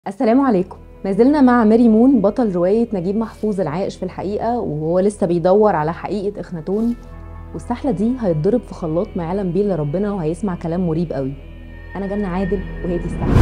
السلام عليكم ما زلنا مع ماري مون بطل رواية نجيب محفوظ العائش في الحقيقة وهو لسه بيدور على حقيقة إخناتون والسحلة دي هيتضرب في خلاط ما يعلم بيه الا ربنا وهيسمع كلام مريب قوي أنا جنة عادل وهي دي السحلة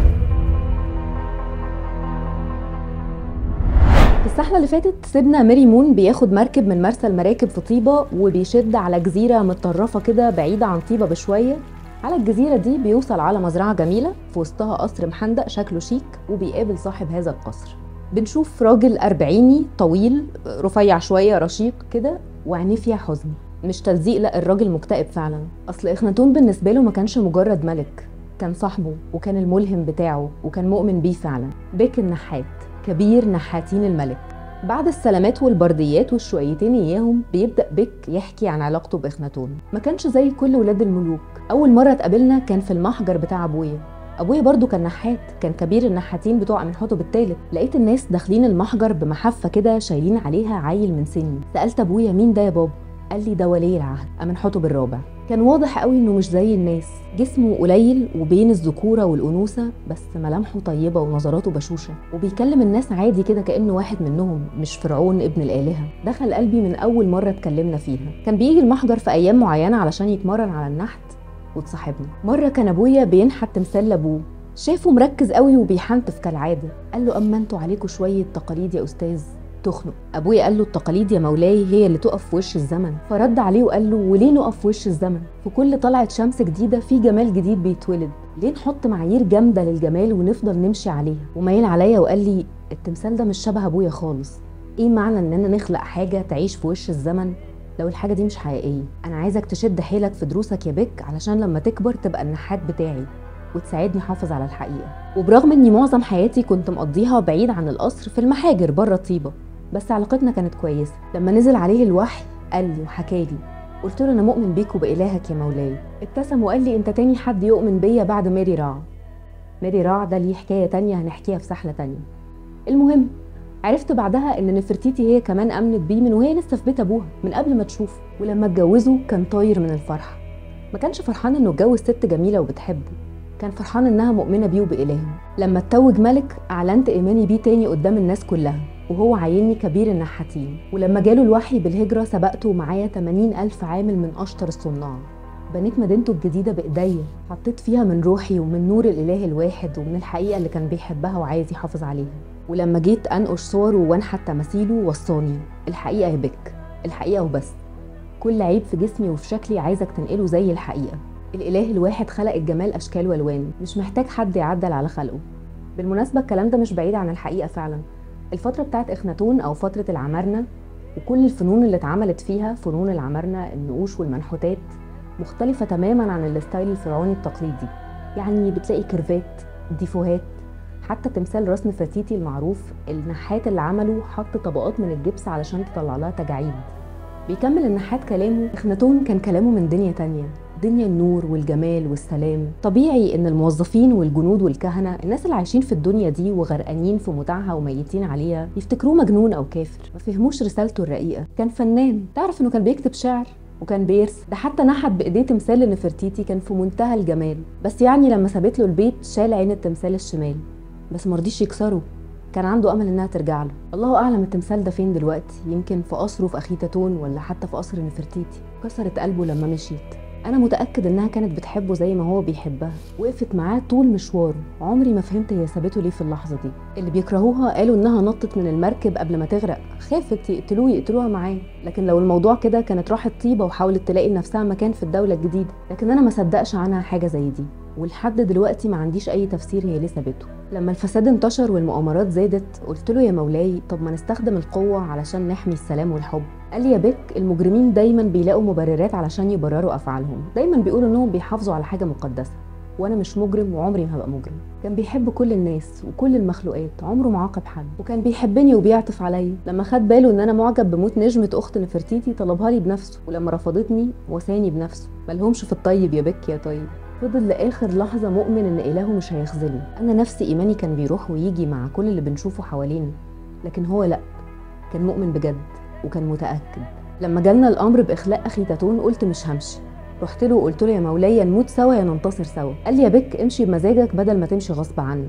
في السحلة اللي فاتت سيبنا ماري مون بياخد مركب من مرسى المراكب في طيبة وبيشد على جزيرة متطرفة كده بعيدة عن طيبة بشوية على الجزيرة دي بيوصل على مزرعة جميلة في وسطها قصر محندق شكله شيك وبيقابل صاحب هذا القصر بنشوف راجل أربعيني طويل رفيع شوية رشيق كده وعينيه فيها حزن مش تلزيق لا الراجل مكتئب فعلا أصل إخناتون بالنسبة له ما كانش مجرد ملك كان صاحبه وكان الملهم بتاعه وكان مؤمن بيه فعلا بيك النحات كبير نحاتين الملك بعد السلامات والبرديات والشويتين اياهم بيبدا بيك يحكي عن علاقته باخناتون ما كانش زي كل ولاد الملوك اول مره اتقابلنا كان في المحجر بتاع ابويا ابويا برضو كان نحات كان كبير النحاتين بتوع امنحتب الثالث لقيت الناس داخلين المحجر بمحفه كده شايلين عليها عيل من سني سالت ابويا مين ده يا بابا قال لي ده ولي العهد امنحتب الرابع كان واضح قوي انه مش زي الناس جسمه قليل وبين الذكوره والانوثه بس ملامحه طيبه ونظراته بشوشه وبيكلم الناس عادي كده كانه واحد منهم مش فرعون ابن الالهه دخل قلبي من اول مره اتكلمنا فيها كان بيجي المحجر في ايام معينه علشان يتمرن على النحت وتصاحبنا مره كان ابويا بينحت تمثال لابوه شافه مركز قوي وبيحنتف كالعاده قال له اما انتوا عليكم شويه تقاليد يا استاذ تخنق ابويا قال له التقاليد يا مولاي هي اللي تقف في وش الزمن فرد عليه وقال له وليه نقف في وش الزمن في كل طلعه شمس جديده في جمال جديد بيتولد ليه نحط معايير جامده للجمال ونفضل نمشي عليها ومايل عليا وقال لي التمثال ده مش شبه ابويا خالص ايه معنى اننا نخلق حاجه تعيش في وش الزمن لو الحاجه دي مش حقيقيه انا عايزك تشد حيلك في دروسك يا بك علشان لما تكبر تبقى النحات بتاعي وتساعدني احافظ على الحقيقه وبرغم اني معظم حياتي كنت مقضيها بعيد عن القصر في المحاجر بره طيبه بس علاقتنا كانت كويسه لما نزل عليه الوحي قال لي وحكى لي قلت له انا مؤمن بيك وبالهك يا مولاي ابتسم وقال لي انت تاني حد يؤمن بيا بعد ماري راع ماري راع ده ليه حكايه تانية هنحكيها في سحله تانية المهم عرفت بعدها ان نفرتيتي هي كمان امنت بيه من وهي لسه في بيت ابوها من قبل ما تشوفه ولما اتجوزوا كان طاير من الفرحه ما كانش فرحان انه اتجوز ست جميله وبتحبه كان فرحان انها مؤمنه بيه وبالهه لما اتوج ملك اعلنت ايماني بيه تاني قدام الناس كلها وهو عيني كبير النحاتين ولما جاله الوحي بالهجرة سبقته ومعايا 80 ألف عامل من أشطر الصناع بنيت مدينته الجديدة بإيديا حطيت فيها من روحي ومن نور الإله الواحد ومن الحقيقة اللي كان بيحبها وعايز يحافظ عليها ولما جيت أنقش صوره وأنحت تماثيله وصاني الحقيقة يا بك الحقيقة وبس كل عيب في جسمي وفي شكلي عايزك تنقله زي الحقيقة الإله الواحد خلق الجمال أشكال وألوان مش محتاج حد يعدل على خلقه بالمناسبة الكلام ده مش بعيد عن الحقيقة فعلا الفترة بتاعت إخناتون أو فترة العمارنة وكل الفنون اللي اتعملت فيها فنون العمارنة النقوش والمنحوتات مختلفة تماما عن الستايل الفرعوني التقليدي يعني بتلاقي كيرفات ديفوهات حتى تمثال راس نفرتيتي المعروف النحات اللي عمله حط طبقات من الجبس علشان تطلع لها تجاعيد بيكمل النحات كلامه إخناتون كان كلامه من دنيا تانية دنيا النور والجمال والسلام طبيعي ان الموظفين والجنود والكهنه الناس اللي عايشين في الدنيا دي وغرقانين في متاعها وميتين عليها يفتكروه مجنون او كافر ما فهموش رسالته الرقيقه كان فنان تعرف انه كان بيكتب شعر وكان بيرسم ده حتى نحت بايديه تمثال لنفرتيتي كان في منتهى الجمال بس يعني لما سابت له البيت شال عين التمثال الشمال بس مرضيش يكسره كان عنده امل انها ترجع له الله اعلم التمثال ده فين دلوقتي يمكن في قصره في اخيتاتون ولا حتى في قصر نفرتيتي كسرت قلبه لما مشيت انا متاكد انها كانت بتحبه زي ما هو بيحبها وقفت معاه طول مشواره عمري ما فهمت هي سابته ليه في اللحظه دي اللي بيكرهوها قالوا انها نطت من المركب قبل ما تغرق خافت يقتلوه يقتلوها معاه لكن لو الموضوع كده كانت راحت طيبه وحاولت تلاقي لنفسها مكان في الدوله الجديده لكن انا ما صدقش عنها حاجه زي دي ولحد دلوقتي ما عنديش اي تفسير هي ليه سابته لما الفساد انتشر والمؤامرات زادت قلت له يا مولاي طب ما نستخدم القوه علشان نحمي السلام والحب قال لي يا بك المجرمين دايما بيلاقوا مبررات علشان يبرروا افعالهم دايما بيقولوا انهم بيحافظوا على حاجه مقدسه وانا مش مجرم وعمري ما هبقى مجرم كان بيحب كل الناس وكل المخلوقات عمره ما عاقب حد وكان بيحبني وبيعطف عليا لما خد باله ان انا معجب بموت نجمه اخت نفرتيتي طلبها لي بنفسه ولما رفضتني وساني بنفسه ملهمش في الطيب يا بك يا طيب فضل لاخر لحظه مؤمن ان الهه مش هيخذلني انا نفسي ايماني كان بيروح ويجي مع كل اللي بنشوفه حوالينا لكن هو لا كان مؤمن بجد وكان متاكد لما جالنا الامر باخلاء اخي تاتون قلت مش همشي رحت له وقلت له يا مولاي نموت سوا يا ننتصر سوا قال لي يا بك امشي بمزاجك بدل ما تمشي غصب عنك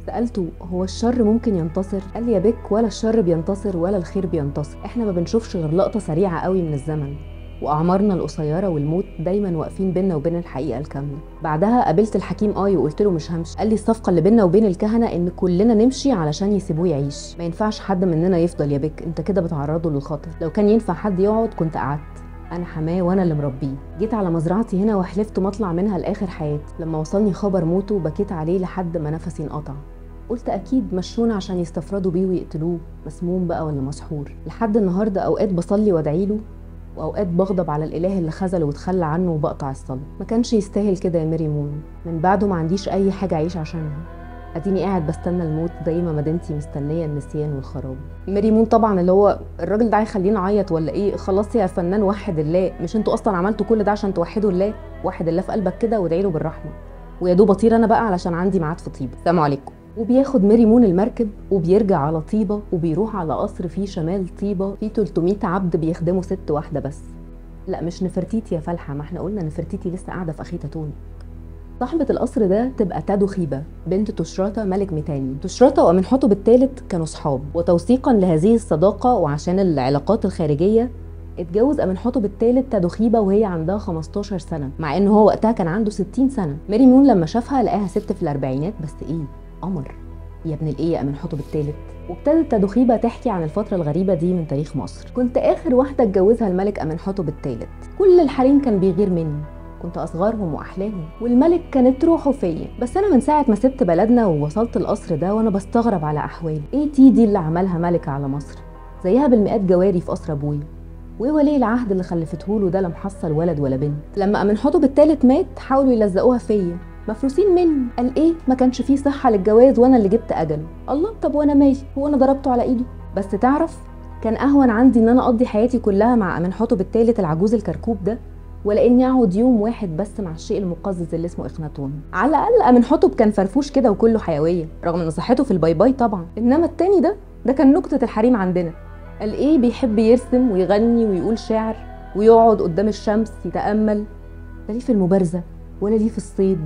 سألته هو الشر ممكن ينتصر؟ قال لي يا بك ولا الشر بينتصر ولا الخير بينتصر احنا ما بنشوفش غير لقطة سريعة قوي من الزمن وأعمارنا القصيرة والموت دايما واقفين بينا وبين الحقيقة الكاملة بعدها قابلت الحكيم آي وقلت له مش همشي قال لي الصفقة اللي بينا وبين الكهنة إن كلنا نمشي علشان يسيبوه يعيش ما ينفعش حد مننا يفضل يا بك انت كده بتعرضه للخطر لو كان ينفع حد يقعد كنت قعدت انا حماه وانا اللي مربيه جيت على مزرعتي هنا وحلفت ما اطلع منها لاخر حياتي لما وصلني خبر موته بكيت عليه لحد ما نفسي انقطع قلت اكيد مشونا عشان يستفردوا بيه ويقتلوه مسموم بقى ولا مسحور لحد النهارده اوقات بصلي وادعي له واوقات بغضب على الاله اللي خذله وتخلى عنه وبقطع الصلاه ما كانش يستاهل كده يا ميري مون من بعده ما عنديش اي حاجه اعيش عشانها اديني قاعد بستنى الموت زي ما مدينتي مستنيه النسيان والخراب ميري مون طبعا اللي هو الراجل ده هيخليني اعيط ولا ايه خلاص يا فنان وحد الله مش انتوا اصلا عملتوا كل ده عشان توحدوا الله وحد الله في قلبك كده وادعي له بالرحمه ويا دوب اطير انا بقى علشان عندي ميعاد في طيبه السلام عليكم وبياخد ميري مون المركب وبيرجع على طيبة وبيروح على قصر فيه شمال طيبة فيه 300 عبد بيخدموا ست واحدة بس لا مش نفرتيتي يا فالحة ما احنا قلنا نفرتيتي لسه قاعدة في أخي تاتون صاحبة القصر ده تبقى تادو خيبة بنت تشراتة ملك ميتاني تشراتة وأمنحتب الثالث كانوا صحاب وتوثيقا لهذه الصداقة وعشان العلاقات الخارجية اتجوز أمنحتب الثالث تادو خيبة وهي عندها 15 سنة مع إن هو وقتها كان عنده 60 سنة ميري مون لما شافها لقاها ست في الأربعينات بس إيه قمر يا ابن الايه يا أمنحتب الثالث وابتدت تدخيبة تحكي عن الفترة الغريبة دي من تاريخ مصر كنت آخر واحدة اتجوزها الملك أمنحتب الثالث كل الحريم كان بيغير مني كنت أصغرهم وأحلاهم والملك كانت روحه فيا بس أنا من ساعة ما سبت بلدنا ووصلت القصر ده وأنا بستغرب على أحوالي إيه تي دي اللي عملها ملكة على مصر زيها بالمئات جواري في قصر أبويا وايه ولي العهد اللي خلفته له ده لا محصل ولد ولا بنت لما امنحتب التالت مات حاولوا يلزقوها فيا مفروسين مني قال ايه ما كانش فيه صحه للجواز وانا اللي جبت اجله الله طب وانا مالي هو انا ضربته على ايده بس تعرف كان اهون عندي ان انا اقضي حياتي كلها مع امنحتب التالت العجوز الكركوب ده ولا اني اقعد يوم واحد بس مع الشيء المقزز اللي اسمه اخناتون على الاقل امنحتب كان فرفوش كده وكله حيويه رغم ان صحته في الباي باي طبعا انما التاني ده ده كان نكته الحريم عندنا قال ايه بيحب يرسم ويغني ويقول شعر ويقعد قدام الشمس يتامل لا ليه في المبارزه ولا ليه في الصيد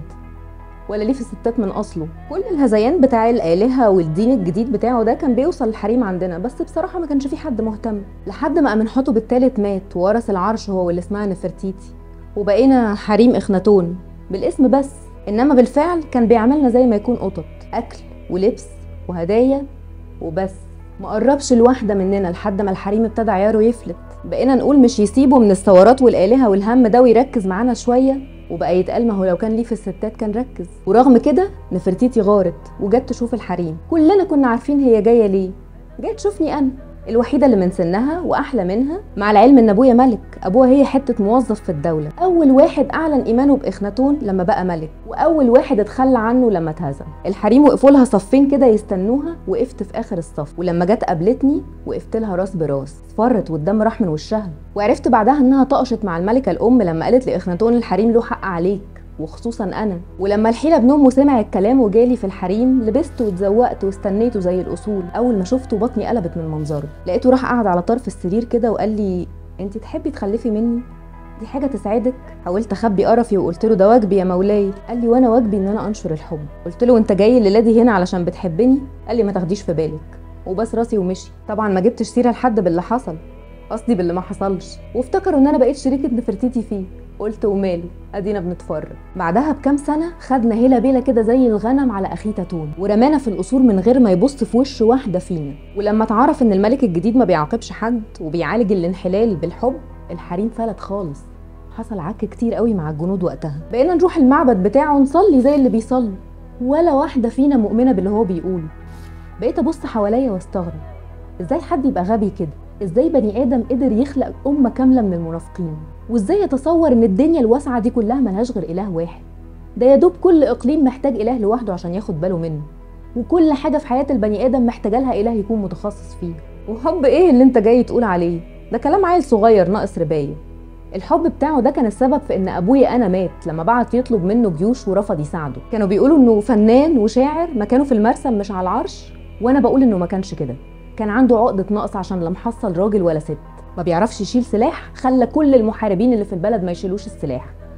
ولا ليه في الستات من اصله كل الهذيان بتاع الالهه والدين الجديد بتاعه ده كان بيوصل الحريم عندنا بس بصراحه ما كانش في حد مهتم لحد ما امنحتب التالت مات وورث العرش هو واللي اسمها نفرتيتي وبقينا حريم اخناتون بالاسم بس انما بالفعل كان بيعملنا زي ما يكون قطط اكل ولبس وهدايا وبس ما قربش الواحده مننا لحد ما الحريم ابتدى عياره يفلت بقينا نقول مش يسيبه من الثورات والالهه والهم ده ويركز معانا شويه وبقى يتقال ما هو لو كان ليه في الستات كان ركز ورغم كده نفرتيتي غارت وجت تشوف الحريم كلنا كنا عارفين هي جايه ليه جايه تشوفني انا الوحيده اللي من سنها واحلى منها مع العلم ان ابويا ملك ابوها هي حته موظف في الدوله اول واحد اعلن ايمانه باخناتون لما بقى ملك واول واحد اتخلى عنه لما اتهزم الحريم وقفوا لها صفين كده يستنوها وقفت في اخر الصف ولما جت قابلتني وقفت لها راس براس فرت والدم راح من وشها وعرفت بعدها انها طقشت مع الملكه الام لما قالت لاخناتون الحريم له حق عليك وخصوصا انا ولما الحيله ابن امه سمع الكلام وجالي في الحريم لبست واتزوقت واستنيته زي الاصول اول ما شفته بطني قلبت من منظره لقيته راح قعد على طرف السرير كده وقال لي انت تحبي تخلفي مني دي حاجة تسعدك حاولت اخبي قرفي وقلت له ده واجبي يا مولاي قال لي وانا واجبي ان انا انشر الحب قلت له انت جاي الليله دي هنا علشان بتحبني قال لي ما تاخديش في بالك وبس راسي ومشي طبعا ما جبتش سيره لحد باللي حصل قصدي باللي ما حصلش وافتكروا ان انا بقيت شريكه نفرتيتي فيه قلت وماله ادينا بنتفرج بعدها بكام سنه خدنا هيلا بيلا كده زي الغنم على اخيه تاتون ورمانا في القصور من غير ما يبص في وش واحده فينا ولما اتعرف ان الملك الجديد ما بيعاقبش حد وبيعالج الانحلال بالحب الحريم فلت خالص حصل عك كتير قوي مع الجنود وقتها بقينا نروح المعبد بتاعه نصلي زي اللي بيصلي ولا واحده فينا مؤمنه باللي هو بيقوله بقيت ابص حواليا واستغرب ازاي حد يبقى غبي كده ازاي بني ادم قدر يخلق امه كامله من المنافقين وازاي يتصور ان الدنيا الواسعه دي كلها ملهاش غير اله واحد ده يا دوب كل اقليم محتاج اله لوحده عشان ياخد باله منه وكل حاجه في حياه البني ادم محتاجه لها اله يكون متخصص فيه وحب ايه اللي انت جاي تقول عليه ده كلام عيل صغير ناقص ربايه الحب بتاعه ده كان السبب في ان ابويا انا مات لما بعت يطلب منه جيوش ورفض يساعده كانوا بيقولوا انه فنان وشاعر مكانه في المرسم مش على العرش وانا بقول انه ما كانش كده كان عنده عقده نقص عشان لا محصل راجل ولا ست ما بيعرفش يشيل سلاح خلى كل المحاربين اللي في البلد ما يشيلوش السلاح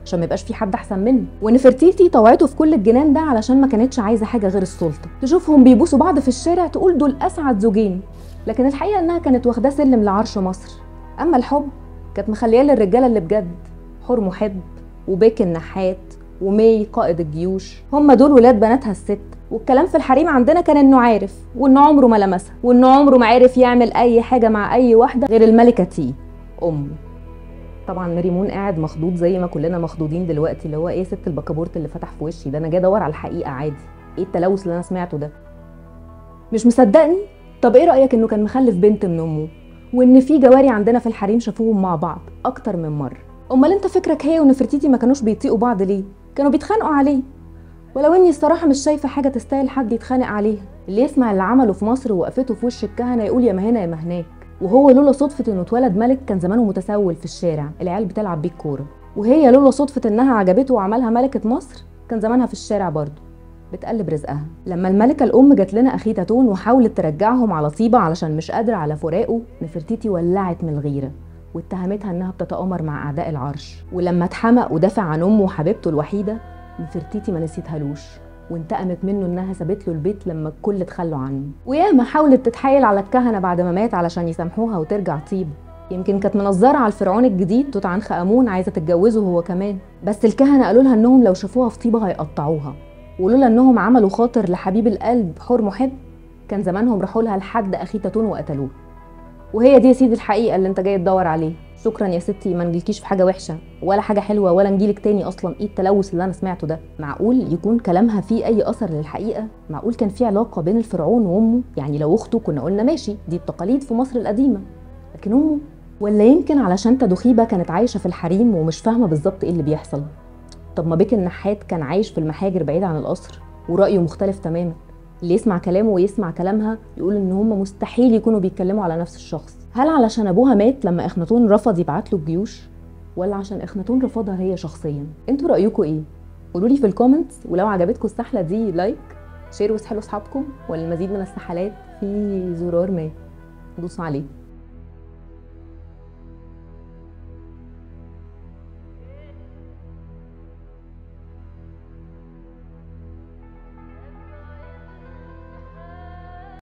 عشان ما يبقاش في حد احسن منه ونفرتيتي طوعته في كل الجنان ده علشان ما كانتش عايزه حاجه غير السلطه تشوفهم بيبوسوا بعض في الشارع تقول دول اسعد زوجين لكن الحقيقه انها كانت واخداه سلم لعرش مصر اما الحب كانت مخلياه للرجاله اللي بجد حور محب وبيك النحات ومي قائد الجيوش هم دول ولاد بناتها الست والكلام في الحريم عندنا كان انه عارف وانه عمره ما لمسها وانه عمره ما عرف يعمل اي حاجه مع اي واحده غير الملكه تي امه طبعا ماري مون قاعد مخضوض زي ما كلنا مخضوضين دلوقتي اللي هو ايه ست البكابورت اللي فتح في وشي ده انا جاي ادور على الحقيقه عادي ايه التلوث اللي انا سمعته ده مش مصدقني طب ايه رايك انه كان مخلف بنت من امه وان في جواري عندنا في الحريم شافوهم مع بعض اكتر من مره امال انت فكرك هي ونفرتيتي ما كانوش بيطيقوا بعض ليه كانوا بيتخانقوا عليه ولو اني الصراحه مش شايفه حاجه تستاهل حد يتخانق عليها اللي يسمع اللي عمله في مصر ووقفته في وش الكهنه يقول يا ما هنا يا ما هناك وهو لولا صدفه انه اتولد ملك كان زمانه متسول في الشارع العيال بتلعب بيه الكوره وهي لولا صدفه انها عجبته وعملها ملكه مصر كان زمانها في الشارع برضه بتقلب رزقها لما الملكه الام جات لنا اخي تاتون وحاولت ترجعهم على طيبه علشان مش قادره على فراقه نفرتيتي ولعت من الغيره واتهمتها انها بتتآمر مع اعداء العرش ولما اتحمق ودافع عن امه وحبيبته الوحيده نفرتيتي ما نسيتهالوش وانتقمت منه انها سابت له البيت لما الكل تخلوا عنه وياما حاولت تتحايل على الكهنه بعد ما مات علشان يسامحوها وترجع طيبه يمكن كانت منظره على الفرعون الجديد توت عنخ امون عايزه تتجوزه هو كمان بس الكهنه قالوا لها انهم لو شافوها في طيبه هيقطعوها ولولا انهم عملوا خاطر لحبيب القلب حور محب كان زمانهم راحوا لها لحد اخي تاتون وقتلوه وهي دي يا سيدي الحقيقه اللي انت جاي تدور عليها شكرا يا ستي ما نجيلكيش في حاجه وحشه ولا حاجه حلوه ولا نجيلك تاني اصلا ايه التلوث اللي انا سمعته ده معقول يكون كلامها فيه اي اثر للحقيقه معقول كان في علاقه بين الفرعون وامه يعني لو اخته كنا قلنا ماشي دي التقاليد في مصر القديمه لكن امه ولا يمكن علشان تدخيبه كانت عايشه في الحريم ومش فاهمه بالظبط ايه اللي بيحصل طب ما بيك النحات كان عايش في المحاجر بعيد عن القصر ورأيه مختلف تماما اللي يسمع كلامه ويسمع كلامها يقول ان هم مستحيل يكونوا بيتكلموا على نفس الشخص هل علشان ابوها مات لما اخناتون رفض يبعت له الجيوش ولا عشان اخناتون رفضها هي شخصيا انتوا رايكم ايه قولوا لي في الكومنتس ولو عجبتكم السحله دي لايك شير واسحلوا اصحابكم وللمزيد من السحلات في زرار ما دوسوا عليه